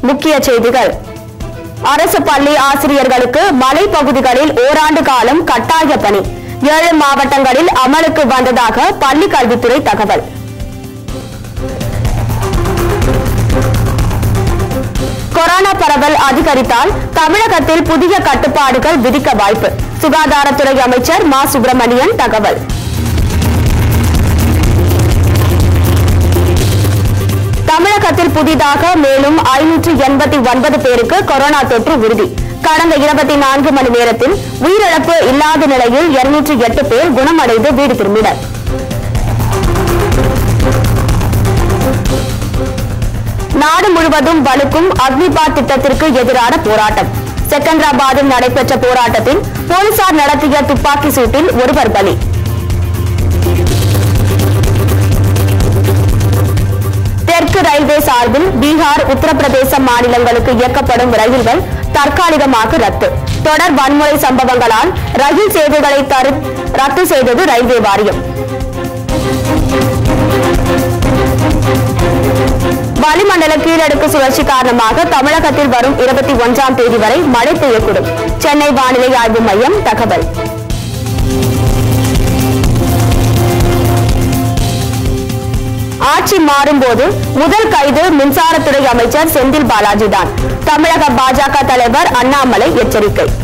முக்கிய செய்திகள் அரசு பள்ளி ஆசிரியர்களுக்கு மலைப்பகுதிகளில் ஓராண்டு காலம் கட்டாய பணி ஏழு மாவட்டங்களில் அமலுக்கு வந்ததாக பள்ளி கல்வித்துறை தகவல் கொரோனா பரவல் அதிகரித்தால் தமிழகத்தில் புதிய கட்டுப்பாடுகள் விதிக்க வாய்ப்பு சுகாதாரத்துறை அமைச்சர் மா சுப்பிரமணியன் தகவல் தமிழகத்தில் புதிதாக மேலும் ஐநூற்று எண்பத்தி ஒன்பது பேருக்கு கொரோனா தொற்று உறுதி கடந்த இருபத்தி நான்கு மணி நேரத்தில் உயிரிழப்பு இல்லாத நிலையில் இருநூற்று எட்டு பேர் குணமடைந்து வீடு திரும்பினர் நாடு முழுவதும் வலுக்கும் அக்னிபாத் திட்டத்திற்கு எதிரான போராட்டம் செகந்திராபாத்தில் நடைபெற்ற போராட்டத்தில் போலீசார் நடத்திய துப்பாக்கி சூட்டில் ஒருவர் பலி தெற்கு ரயில்வே சார்பில் பீகார் உத்தரப்பிரதேசம் மாநிலங்களுக்கு இயக்கப்படும் ரயில்கள் தற்காலிகமாக ரத்து தொடர் வன்முறை சம்பவங்களால் ரயில் சேவைகளை தரு ரத்து செய்தது ரயில்வே வாரியம் வளிமண்டல கீழடுக்கு சுழற்சி காரணமாக தமிழகத்தில் வரும் இருபத்தி ஒன்றாம் தேதி வரை மழை பெய்யக்கூடும் சென்னை வானிலை ஆய்வு மையம் தகவல் ஆட்சி மாறும்போது முதல் கைது மின்சாரத்துறை அமைச்சர் செந்தில் பாலாஜி தான் தமிழக பாஜக தலைவர் அண்ணாமலை எச்சரிக்கை